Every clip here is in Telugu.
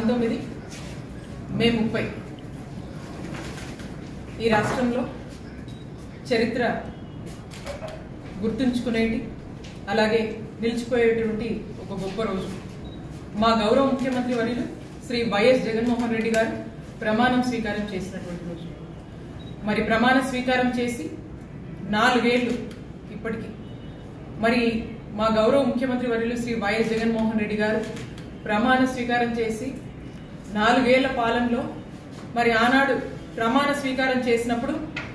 పంతొమ్మిది మే ముప్పై ఈ రాష్ట్రంలో చరిత్ర గుర్తుంచుకునేటి అలాగే నిలిచిపోయేటువంటి ఒక గొప్ప రోజు మా గౌరవ ముఖ్యమంత్రి వర్యులు శ్రీ వైఎస్ జగన్మోహన్ రెడ్డి గారు ప్రమాణం స్వీకారం చేసినటువంటి రోజు మరి ప్రమాణ స్వీకారం చేసి నాలుగేళ్లు ఇప్పటికి మరి మా గౌరవ ముఖ్యమంత్రి వర్యులు శ్రీ వైఎస్ జగన్మోహన్ రెడ్డి గారు ప్రమాణ స్వీకారం చేసి నాలుగేళ్ల పాలనలో మరి ఆనాడు ప్రమాణ స్వీకారం చేసినప్పుడు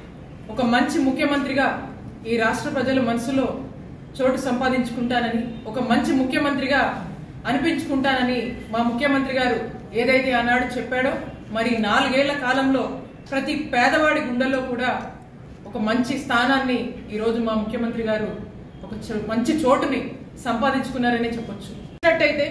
ఒక మంచి ముఖ్యమంత్రిగా ఈ రాష్ట్ర ప్రజల మనసులో చోటు సంపాదించుకుంటానని ఒక మంచి ముఖ్యమంత్రిగా అనిపించుకుంటానని మా ముఖ్యమంత్రి గారు ఏదైతే ఆనాడు చెప్పాడో మరి నాలుగేళ్ల కాలంలో ప్రతి పేదవాడి గుండెల్లో కూడా ఒక మంచి స్థానాన్ని ఈరోజు మా ముఖ్యమంత్రి గారు ఒక చ- మంచి చోటుని సంపాదించుకున్నారనే చెప్పొచ్చు చూసినట్టయితే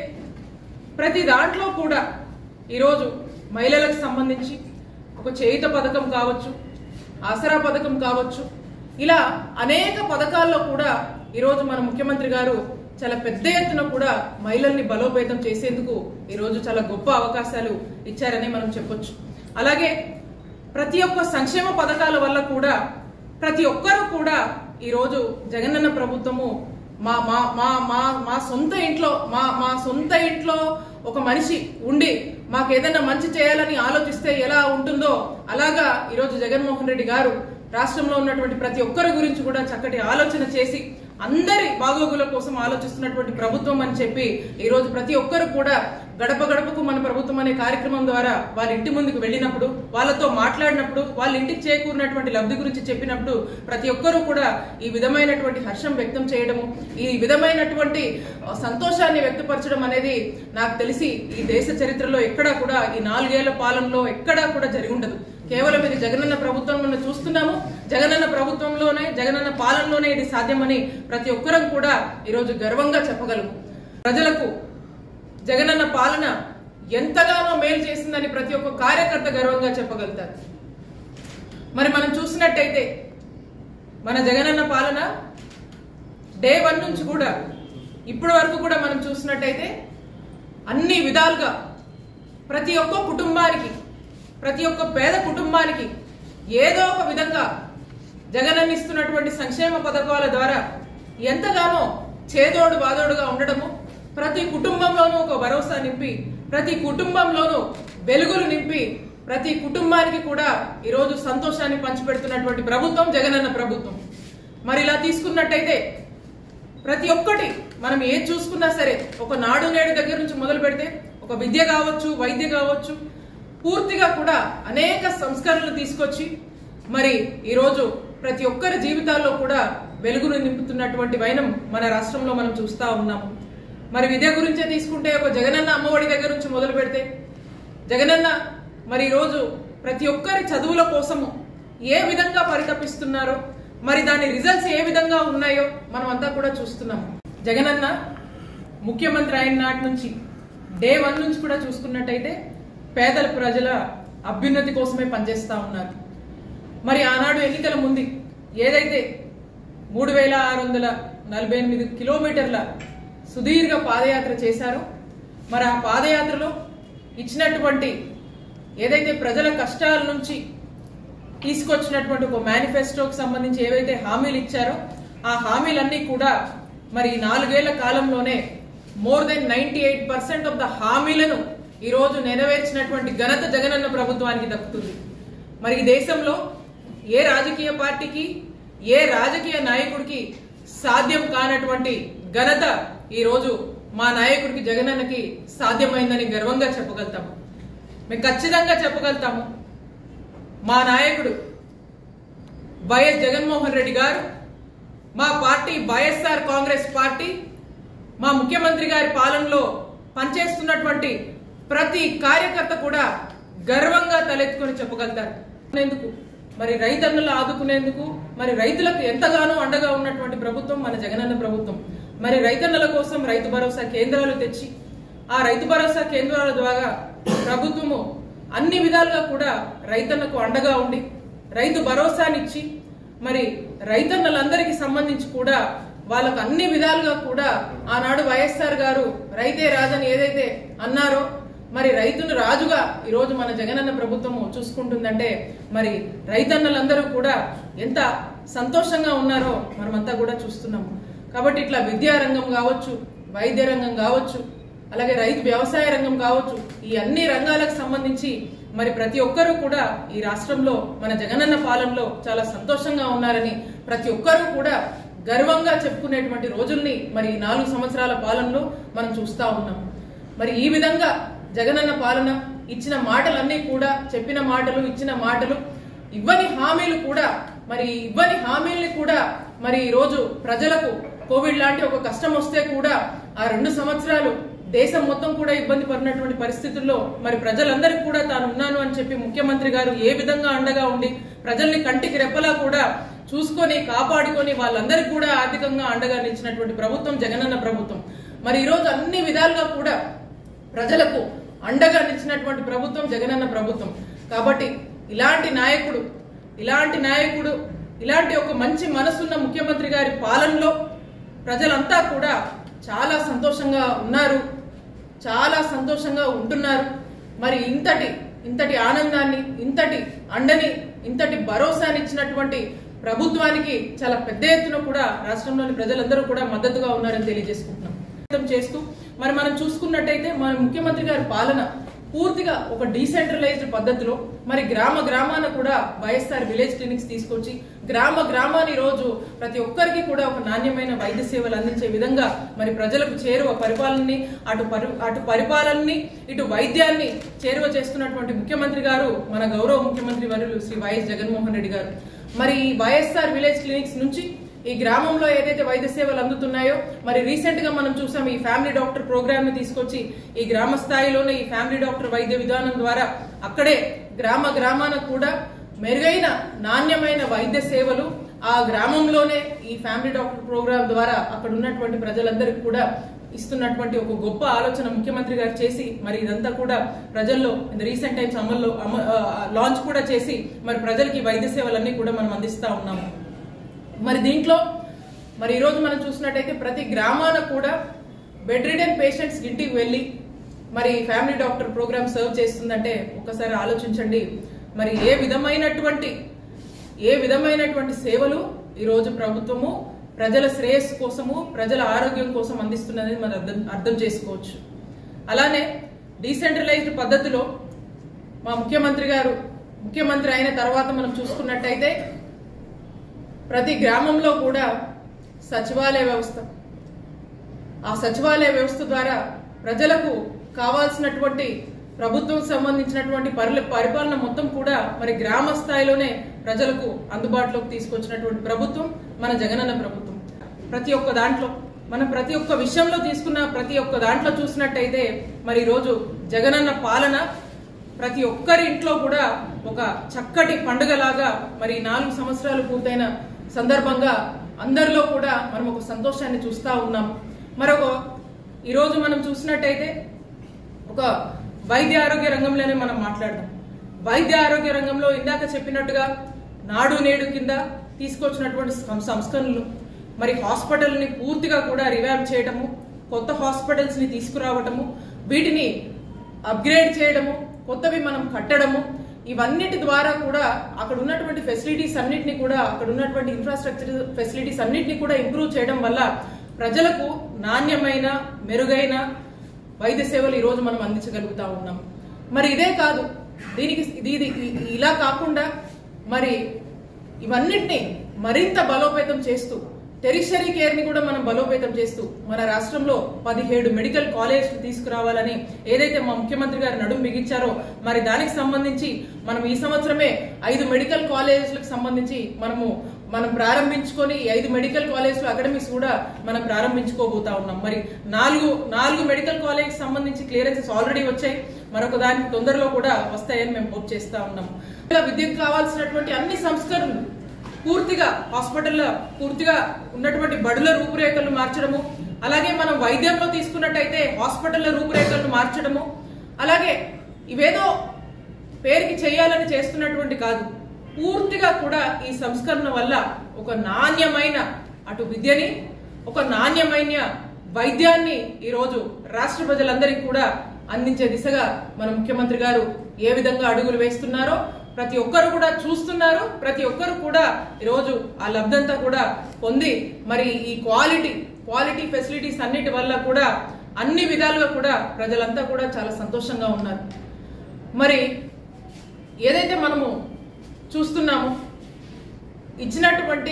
ప్రతి దాంట్లో కూడా ఈరోజు మహిళలకు సంబంధించి ఒక చేయుత పథకం కావచ్చు ఆసరా పథకం కావచ్చు ఇలా అనేక పథకాల్లో కూడా ఈరోజు మన ముఖ్యమంత్రి గారు చాలా పెద్ద ఎత్తున కూడా మహిళల్ని బలోపేతం చేసేందుకు ఈరోజు చాలా గొప్ప అవకాశాలు ఇచ్చారని మనం చెప్పొచ్చు అలాగే ప్రతి ఒక్క సంక్షేమ పథకాల వల్ల కూడా ప్రతి ఒక్కరూ కూడా ఈరోజు జగనన్న ప్రభుత్వము మా మా మా మా మా సొంత ఇంట్లో మా మా సొంత ఇంట్లో ఒక మనిషి ఉండి మాకు ఏదైనా మంచి చేయాలని ఆలోచిస్తే ఎలా ఉంటుందో అలాగా ఈరోజు జగన్మోహన్ రెడ్డి గారు రాష్ట్రంలో ఉన్నటువంటి ప్రతి ఒక్కరి గురించి కూడా చక్కటి ఆలోచన చేసి అందరి బాగోగుల కోసం ఆలోచిస్తున్నటువంటి ప్రభుత్వం అని చెప్పి ఈరోజు ప్రతి ఒక్కరు కూడా గడప గడపకు మన ప్రభుత్వం అనే కార్యక్రమం ద్వారా వాళ్ళ ఇంటి ముందుకు వెళ్ళినప్పుడు వాళ్ళతో మాట్లాడినప్పుడు వాళ్ళ ఇంటికి చేకూరినటువంటి లబ్ధి గురించి చెప్పినప్పుడు ప్రతి ఒక్కరూ కూడా ఈ విధమైనటువంటి హర్షం వ్యక్తం చేయడము ఈ విధమైనటువంటి ఆ, సంతోషాన్ని వ్యక్తపరచడం అనేది నాకు తెలిసి ఈ దేశ చరిత్రలో ఎక్కడా కూడా ఈ నాలుగేళ్ల పాలనలో ఎక్కడా కూడా జరిగి ఉండదు కేవలం ఇది జగనన్న ప్రభుత్వం మనం చూస్తున్నాము జగనన్న ప్రభుత్వంలోనే జగనన్న పాలనలోనే ఇది సాధ్యమని ప్రతి ఒక్కరం కూడా ఈరోజు గర్వంగా చెప్పగలము ప్రజలకు జగనన్న పాలన ఎంతగానో మేలు చేసిందని ప్రతి ఒక్క కార్యకర్త గర్వంగా చెప్పగలుగుతారు మరి మనం చూసినట్టయితే మన జగనన్న పాలన డే వన్ నుంచి కూడా ఇప్పటి వరకు కూడా మనం చూసినట్టయితే అన్ని విధాలుగా ప్రతి ఒక్క కుటుంబానికి ప్రతి ఒక్క పేద కుటుంబానికి ఏదో ఒక విధంగా జగనన్న ఇస్తున్నటువంటి సంక్షేమ పథకాల ద్వారా ఎంతగానో చేదోడు బాదోడుగా ఉండడము ప్రతి కుటుంబంలోనూ ఒక భరోసా నింపి ప్రతి కుటుంబంలోనూ వెలుగులు నింపి ప్రతి కుటుంబానికి కూడా ఈరోజు సంతోషాన్ని పంచిపెడుతున్నటువంటి ప్రభుత్వం జగనన్న ప్రభుత్వం మరి ఇలా తీసుకున్నట్టయితే ప్రతి ఒక్కటి మనం ఏది చూసుకున్నా సరే ఒక నాడు నేడు దగ్గర నుంచి మొదలు పెడితే ఒక విద్య కావచ్చు వైద్య కావచ్చు పూర్తిగా కూడా అనేక సంస్కరణలు తీసుకొచ్చి మరి ఈరోజు ప్రతి ఒక్కరి జీవితాల్లో కూడా వెలుగును నింపుతున్నటువంటి వైనం మన రాష్ట్రంలో మనం చూస్తా ఉన్నాము మరి విద్య గురించే తీసుకుంటే ఒక జగనన్న అమ్మఒడి దగ్గర నుంచి మొదలు పెడితే జగనన్న మరి ఈరోజు ప్రతి ఒక్కరి చదువుల కోసము ఏ విధంగా పరితపిస్తున్నారో మరి దాని రిజల్ట్స్ ఏ విధంగా ఉన్నాయో మనం అంతా కూడా చూస్తున్నాం జగనన్న ముఖ్యమంత్రి అయిన నాటి నుంచి డే వన్ నుంచి కూడా చూసుకున్నట్టయితే పేదల ప్రజల అభ్యున్నతి కోసమే పనిచేస్తా ఉన్నారు మరి ఆనాడు ఎన్నికల ముందు ఏదైతే మూడు వేల ఆరు వందల నలభై ఎనిమిది కిలోమీటర్ల సుదీర్ఘ పాదయాత్ర చేశారో మరి ఆ పాదయాత్రలో ఇచ్చినటువంటి ఏదైతే ప్రజల కష్టాల నుంచి తీసుకొచ్చినటువంటి ఒక మేనిఫెస్టోకి సంబంధించి ఏవైతే హామీలు ఇచ్చారో ఆ హామీలన్నీ కూడా మరి ఈ నాలుగేళ్ల కాలంలోనే more than ninety eight percent of the హామీలను ఈ రోజు నెరవేర్చినటువంటి ఘనత జగనన్న ప్రభుత్వానికి దక్కుతుంది మరి ఈ దేశంలో ఏ రాజకీయ పార్టీకి ఏ రాజకీయ నాయకుడికి సాధ్యం కానటువంటి ఘనత ఈ రోజు మా నాయకుడికి జగనన్నకి సాధ్యమైందని గర్వంగా చెప్పగలుగుతాము మేము ఖచ్చితంగా చెప్పగలుగుతాము మా నాయకుడు వైఎస్ జగన్మోహన్ రెడ్డి గారు మా పార్టీ వైఎస్ఆర్ కాంగ్రెస్ పార్టీ మా ముఖ్యమంత్రి గారి పాలనలో పనిచేస్తున్నటువంటి ప్రతి కార్యకర్త కూడా గర్వంగా తలెత్తుకొని చెప్పగలుగుతారు ఎందుకు మరి రైతన్నులు ఆదుకునేందుకు మరి రైతులకు ఎంతగానో అండగా ఉన్నటువంటి ప్రభుత్వం మన జగనన్న ప్రభుత్వం మరి రైతన్నుల కోసం రైతు భరోసా కేంద్రాలు తెచ్చి ఆ రైతు భరోసా కేంద్రాల ద్వారా ప్రభుత్వము అన్ని విధాలుగా కూడా రైతన్నకు అండగా ఉండి రైతు భరోసానిచ్చి మరి రైతన్నలందరికీ సంబంధించి కూడా వాళ్ళకు అన్ని విధాలుగా కూడా ఆనాడు వైఎస్ఆర్ గారు రైతే రాదని ఏదైతే అన్నారో మరి రైతును రాజుగా ఈరోజు మన జగనన్న ప్రభుత్వము చూసుకుంటుందంటే మరి రైతన్నలందరూ కూడా ఎంత సంతోషంగా ఉన్నారో మనమంతా కూడా చూస్తున్నాము కాబట్టి ఇట్లా విద్యా రంగం కావచ్చు వైద్య రంగం కావచ్చు అలాగే రైతు వ్యవసాయ రంగం కావచ్చు ఈ అన్ని రంగాలకు సంబంధించి మరి ప్రతి ఒక్కరూ కూడా ఈ రాష్ట్రంలో మన జగనన్న పాలనలో చాలా సంతోషంగా ఉన్నారని ప్రతి ఒక్కరూ కూడా గర్వంగా చెప్పుకునేటువంటి రోజుల్ని మరి ఈ నాలుగు సంవత్సరాల పాలనలో మనం చూస్తా ఉన్నాం మరి ఈ విధంగా జగనన్న పాలన ఇచ్చిన మాటలన్నీ కూడా చెప్పిన మాటలు ఇచ్చిన మాటలు ఇవ్వని హామీలు కూడా మరి ఇవ్వని హామీల్ని కూడా మరి ఈ రోజు ప్రజలకు కోవిడ్ లాంటి ఒక కష్టం వస్తే కూడా ఆ రెండు సంవత్సరాలు దేశం మొత్తం కూడా ఇబ్బంది పడినటువంటి పరిస్థితుల్లో మరి ప్రజలందరికీ కూడా తాను ఉన్నాను అని చెప్పి ముఖ్యమంత్రి గారు ఏ విధంగా అండగా ఉండి ప్రజల్ని కంటికి రెప్పలా కూడా చూసుకొని కాపాడుకొని వాళ్ళందరికీ కూడా ఆర్థికంగా అండగా నిలిచినటువంటి ప్రభుత్వం జగనన్న ప్రభుత్వం మరి ఈరోజు అన్ని విధాలుగా కూడా ప్రజలకు అండగా నిలిచినటువంటి ప్రభుత్వం జగనన్న ప్రభుత్వం కాబట్టి ఇలాంటి నాయకుడు ఇలాంటి నాయకుడు ఇలాంటి ఒక మంచి మనసున్న ముఖ్యమంత్రి గారి పాలనలో ప్రజలంతా కూడా చాలా సంతోషంగా ఉన్నారు చాలా సంతోషంగా ఉంటున్నారు మరి ఇంతటి ఇంతటి ఆనందాన్ని ఇంతటి అండని ఇంతటి భరోసాని ఇచ్చినటువంటి ప్రభుత్వానికి చాలా పెద్ద ఎత్తున కూడా రాష్ట్రంలోని ప్రజలందరూ కూడా మద్దతుగా ఉన్నారని తెలియజేసుకుంటున్నాం వ్యక్తం చేస్తూ మరి మనం చూసుకున్నట్టయితే మన ముఖ్యమంత్రి గారి పాలన పూర్తిగా ఒక డీసెంట్రలైజ్డ్ పద్ధతిలో మరి గ్రామ గ్రామాన కూడా వైఎస్ఆర్ విలేజ్ క్లినిక్స్ తీసుకొచ్చి గ్రామ గ్రామాన్ని రోజు ప్రతి ఒక్కరికి కూడా ఒక నాణ్యమైన వైద్య సేవలు అందించే విధంగా మరి ప్రజలకు చేరువ పరిపాలనని అటు పరి అటు పరిపాలనని ఇటు వైద్యాన్ని చేరువ చేస్తున్నటువంటి ముఖ్యమంత్రి గారు మన గౌరవ ముఖ్యమంత్రి వర్యులు శ్రీ వైఎస్ జగన్మోహన్ రెడ్డి గారు మరి ఈ వైఎస్ఆర్ విలేజ్ క్లినిక్స్ నుంచి ఈ గ్రామంలో ఏదైతే వైద్య సేవలు అందుతున్నాయో మరి రీసెంట్ గా మనం చూసాం ఈ ఫ్యామిలీ డాక్టర్ ప్రోగ్రామ్ ని తీసుకొచ్చి ఈ గ్రామ స్థాయిలోనే ఈ ఫ్యామిలీ డాక్టర్ వైద్య విధానం ద్వారా అక్కడే గ్రామ గ్రామాన కూడా మెరుగైన నాణ్యమైన వైద్య సేవలు ఆ గ్రామంలోనే ఈ ఫ్యామిలీ డాక్టర్ ప్రోగ్రామ్ ద్వారా అక్కడ ఉన్నటువంటి ప్రజలందరికీ కూడా ఇస్తున్నటువంటి ఒక గొప్ప ఆలోచన ముఖ్యమంత్రి గారు చేసి మరి ఇదంతా కూడా ప్రజల్లో ఇన్ రీసెంట్ టైమ్స్ అమల్లో అమ- ఆ, లాంచ్ కూడా చేసి మరి ప్రజలకి ఈ వైద్య సేవలన్నీ కూడా మనం అందిస్తా ఉన్నాము మరి దీంట్లో మరి ఈరోజు మనం చూసినట్టయితే ప్రతి గ్రామాన కూడా బెడ్ రిడెన్ పేషెంట్స్ ఇంటికి వెళ్ళి మరి ఫ్యామిలీ డాక్టర్ ప్రోగ్రామ్ సర్వ్ చేస్తుందంటే ఒకసారి ఆలోచించండి మరి ఏ విధమైనటువంటి ఏ విధమైనటువంటి సేవలు ఈరోజు ప్రభుత్వము ప్రజల శ్రేయస్సు కోసము ప్రజల ఆరోగ్యం కోసం అందిస్తున్నది మనం అర్థం అర్థం చేసుకోవచ్చు అలానే డీసెంట్రలైజ్డ్ పద్ధతిలో మా ముఖ్యమంత్రి గారు ముఖ్యమంత్రి అయిన తర్వాత మనం చూసుకున్నట్టయితే ప్రతి గ్రామంలో కూడా సచివాలయ వ్యవస్థ ఆ సచివాలయ వ్యవస్థ ద్వారా ప్రజలకు కావాల్సినటువంటి ప్రభుత్వం సంబంధించినటువంటి పరి పరిపాలన మొత్తం కూడా మరి గ్రామ స్థాయిలోనే ప్రజలకు అందుబాటులోకి తీసుకొచ్చినటువంటి ప్రభుత్వం మన జగనన్న ప్రభుత్వం ప్రతి ఒక్క దాంట్లో మనం ప్రతి ఒక్క విషయంలో తీసుకున్న ప్రతి ఒక్క దాంట్లో చూసినట్టయితే మరి ఈరోజు జగనన్న పాలన ప్రతి ఒక్కరి ఇంట్లో కూడా ఒక చక్కటి పండుగలాగా మరి ఈ నాలుగు సంవత్సరాలు పూర్తయిన సందర్భంగా అందరిలో కూడా మనం ఒక సంతోషాన్ని చూస్తా ఉన్నాం మరొక ఈరోజు మనం చూసినట్టయితే ఒక వైద్య ఆరోగ్య రంగంలోనే మనం మాట్లాడదాం వైద్య ఆరోగ్య రంగంలో ఇందాక చెప్పినట్టుగా నాడు నేడు కింద తీసుకొచ్చినటువంటి సం- సంస్కరణలు మరి హాస్పిటల్ని పూర్తిగా కూడా రివామ్ చేయడము కొత్త హాస్పిటల్స్ ని తీసుకురావటము వీటిని అప్గ్రేడ్ చేయడము కొత్తవి మనం కట్టడము ఇవన్నిటి ద్వారా కూడా అక్కడ ఉన్నటువంటి ఫెసిలిటీస్ అన్నిటిని కూడా అక్కడ ఉన్నటువంటి ఇన్ఫ్రాస్ట్రక్చర్ ఫెసిలిటీస్ అన్నిటిని కూడా ఇంప్రూవ్ చేయడం వల్ల ప్రజలకు నాణ్యమైన మెరుగైన వైద్య సేవలు ఈ రోజు మనం అందించగలుగుతా ఉన్నాం మరి ఇదే కాదు దీనికి ఇది ఇది ఇ- ఇలా కాకుండా మరి ఇవన్నిటిని మరింత బలోపేతం చేస్తూ టెరిషరీ కేర్ ని కూడా మనం బలోపేతం చేస్తూ మన రాష్ట్రంలో పదిహేడు మెడికల్ కాలేజ్ తీసుకురావాలని ఏదైతే మా ముఖ్యమంత్రి గారు నడుము బిగించారో మరి దానికి సంబంధించి మనం ఈ సంవత్సరమే ఐదు మెడికల్ కాలేజీలకు సంబంధించి మనము మనం ప్రారంభించుకొని ఈ ఐదు మెడికల్ కాలేజ్ అకాడమిక్స్ కూడా మనం ప్రారంభించుకోబోతా ఉన్నాం మరి నాలుగు నాలుగు మెడికల్ కాలేజ్ సంబంధించి క్లియరెన్సెస్ ఆల్రెడీ వచ్చాయి మరొక దానికి తొందరలో కూడా వస్తాయని మేము హోప్ చేస్తా ఉన్నాం ఇలా విద్యకు కావాల్సినటువంటి అన్ని సంస్కరణలు పూర్తిగా హాస్పిటల్లో పూర్తిగా ఉన్నటువంటి బడుల రూపురేఖలను మార్చడము అలాగే మనం వైద్యంలో తీసుకున్నట్టయితే హాస్పిటల్ల రూపురేఖలను మార్చడము అలాగే ఇవేదో పేరుకి చేయాలని చేస్తున్నటువంటి కాదు పూర్తిగా కూడా ఈ సంస్కరణ వల్ల ఒక నాణ్యమైన అటు విద్యని ఒక నాణ్యమైన వైద్యాన్ని ఈరోజు రాష్ట్ర ప్రజలందరికీ కూడా అందించే దిశగా మన ముఖ్యమంత్రి గారు ఏ విధంగా అడుగులు వేస్తున్నారో ప్రతి ఒక్కరు కూడా చూస్తున్నారు ప్రతి ఒక్కరు కూడా ఈరోజు ఆ లబ్ధంతా కూడా పొంది మరి ఈ క్వాలిటీ క్వాలిటీ ఫెసిలిటీస్ అన్నిటి వల్ల కూడా అన్ని విధాలుగా కూడా ప్రజలంతా కూడా చాలా సంతోషంగా ఉన్నారు మరి ఏదైతే మనము చూస్తున్నామో ఇచ్చినటువంటి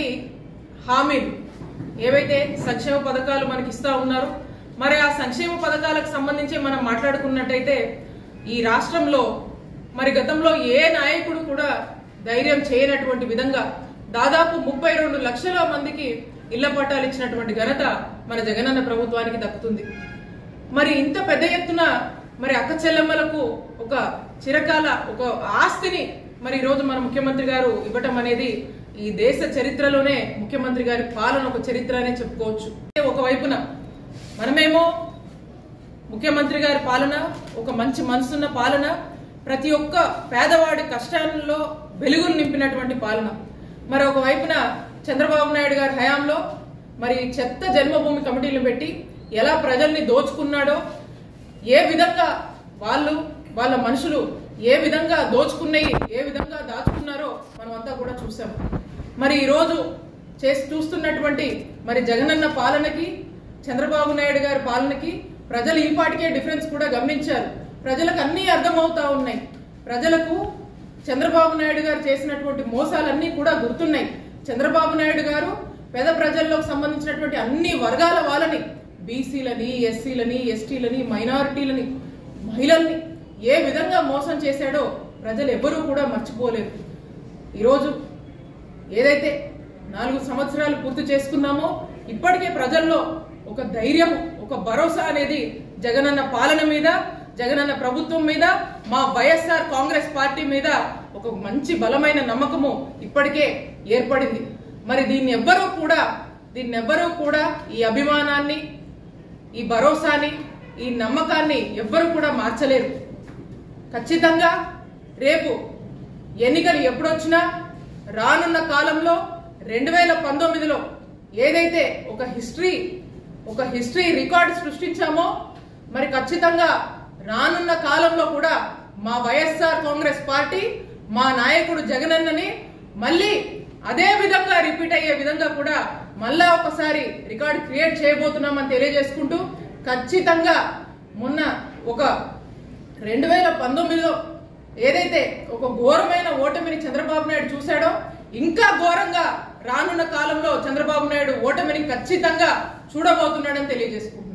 హామీలు ఏవైతే సంక్షేమ పథకాలు మనకి ఇస్తా ఉన్నారో మరి ఆ సంక్షేమ పథకాలకు సంబంధించి మనం మాట్లాడుకున్నట్టయితే ఈ రాష్ట్రంలో మరి గతంలో ఏ నాయకుడు కూడా ధైర్యం చేయనటువంటి విధంగా దాదాపు ముప్పై రెండు లక్షల మందికి ఇళ్ల పట్టాలు ఇచ్చినటువంటి ఘనత మన జగనన్న ప్రభుత్వానికి దక్కుతుంది మరి ఇంత పెద్ద ఎత్తున మరి అక్క చెల్లెమ్మలకు ఒక చిరకాల ఒక ఆస్తిని మరి ఈరోజు మన ముఖ్యమంత్రి గారు ఇవ్వటం అనేది ఈ దేశ చరిత్రలోనే ముఖ్యమంత్రి గారి పాలన ఒక చరిత్ర అనే చెప్పుకోవచ్చు ఒకవైపున మనమేమో ముఖ్యమంత్రి గారి పాలన ఒక మంచి మనసున్న పాలన ప్రతి ఒక్క పేదవాడి కష్టాల్లో వెలుగులు నింపినటువంటి పాలన మరి ఒకవైపున చంద్రబాబు నాయుడు గారి హయాంలో మరి చెత్త జన్మభూమి కమిటీలు పెట్టి ఎలా ప్రజల్ని దోచుకున్నాడో ఏ విధంగా వాళ్ళు వాళ్ళ మనుషులు ఏ విధంగా దోచుకున్నాయి ఏ విధంగా దాచుకున్నారో మనం అంతా కూడా చూసాం మరి ఈరోజు చేసి చూస్తున్నటువంటి మరి జగనన్న పాలనకి చంద్రబాబు నాయుడు గారి పాలనకి ప్రజలు ఈ పాటికే డిఫరెన్స్ కూడా గమనించారు ప్రజలకు అన్నీ అర్థమవుతా ఉన్నాయి ప్రజలకు చంద్రబాబు నాయుడు గారు చేసినటువంటి మోసాలన్నీ కూడా గుర్తున్నాయి చంద్రబాబు నాయుడు గారు పేద ప్రజల్లోకి సంబంధించినటువంటి అన్ని వర్గాల వాళ్ళని బీసీలని ఎస్సీలని ఎస్టీలని మైనారిటీలని మహిళల్ని ఏ విధంగా మోసం చేశాడో ప్రజలు ఎవ్వరూ కూడా మర్చిపోలేరు ఈరోజు ఏదైతే నాలుగు సంవత్సరాలు పూర్తి చేసుకున్నామో ఇప్పటికే ప్రజల్లో ఒక ధైర్యం ఒక భరోసా అనేది జగనన్న పాలన మీద జగనన్న ప్రభుత్వం మీద మా వైఎస్ఆర్ కాంగ్రెస్ పార్టీ మీద ఒక మంచి బలమైన నమ్మకము ఇప్పటికే ఏర్పడింది మరి దీన్ని ఎవ్వరూ కూడా దీన్ని ఎవ్వరూ కూడా ఈ అభిమానాన్ని ఈ భరోసాని ఈ నమ్మకాన్ని ఎవ్వరూ కూడా మార్చలేరు ఖచ్చితంగా రేపు ఎన్నికలు ఎప్పుడొచ్చినా రానున్న కాలంలో రెండు వేల పంతొమ్మిదిలో ఏదైతే ఒక హిస్టరీ ఒక హిస్టరీ రికార్డు సృష్టించామో మరి ఖచ్చితంగా రానున్న కాలంలో కూడా మా వైఎస్ఆర్ కాంగ్రెస్ పార్టీ మా నాయకుడు జగనన్నని మళ్ళీ అదే విధంగా రిపీట్ అయ్యే విధంగా కూడా మళ్ళా ఒకసారి రికార్డు క్రియేట్ చేయబోతున్నామని తెలియజేసుకుంటూ ఖచ్చితంగా మొన్న ఒక రెండు వేల పంతొమ్మిదిలో ఏదైతే ఒక ఘోరమైన ఓటమిని చంద్రబాబు నాయుడు చూశాడో ఇంకా ఘోరంగా రానున్న కాలంలో చంద్రబాబు నాయుడు ఓటమిని ఖచ్చితంగా చూడబోతున్నాడని తెలియజేసుకుంటున్నాను